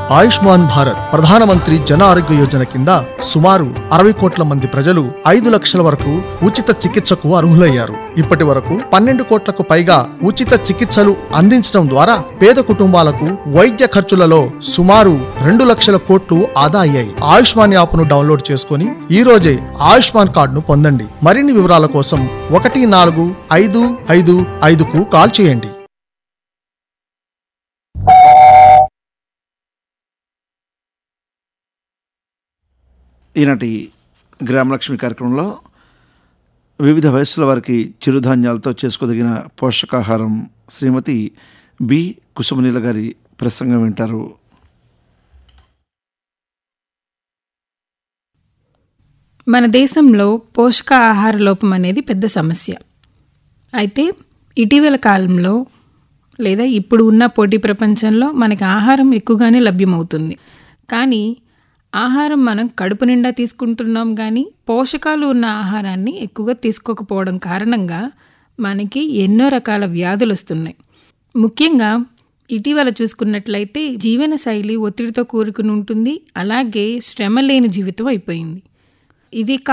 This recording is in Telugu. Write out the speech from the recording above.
ఆయుష్మాన్ భారత్ ప్రధానమంత్రి జన ఆరోగ్య యోజన కింద సుమారు అరవై కోట్ల మంది ప్రజలు ఐదు లక్షల వరకు ఉచిత చికిత్సకు అర్హులయ్యారు ఇప్పటి వరకు పన్నెండు కోట్లకు పైగా ఉచిత చికిత్సలు అందించడం ద్వారా పేద కుటుంబాలకు వైద్య ఖర్చులలో సుమారు రెండు లక్షల కోట్లు ఆదా అయ్యాయి ఆయుష్మాన్ యాప్ను డౌన్లోడ్ చేసుకుని ఈ రోజే ఆయుష్మాన్ కార్డును పొందండి మరిన్ని వివరాల కోసం ఒకటి నాలుగు ఐదు ఐదు ఐదుకు కాల్ చేయండి ఈనాటి గ్రామలక్ష్మి కార్యక్రమంలో వివిధ వయస్సుల వారికి చిరుధాన్యాలతో చేసుకోదగిన పోషకాహారం శ్రీమతి బి కుసుమనీల గారి ప్రసంగం వింటారు మన దేశంలో పోషక ఆహార లోపం అనేది పెద్ద సమస్య అయితే ఇటీవల కాలంలో లేదా ఇప్పుడు ఉన్న పోటీ ప్రపంచంలో మనకి ఆహారం ఎక్కువగానే లభ్యమవుతుంది కానీ ఆహారం మనం కడుపు నిండా తీసుకుంటున్నాం కానీ పోషకాలు ఉన్న ఆహారాన్ని ఎక్కువగా తీసుకోకపోవడం కారణంగా మనకి ఎన్నో రకాల వ్యాధులు వస్తున్నాయి ముఖ్యంగా ఇటీవల చూసుకున్నట్లయితే జీవన శైలి ఒత్తిడితో కూరుకుని ఉంటుంది అలాగే శ్రమ లేని జీవితం అయిపోయింది ఇది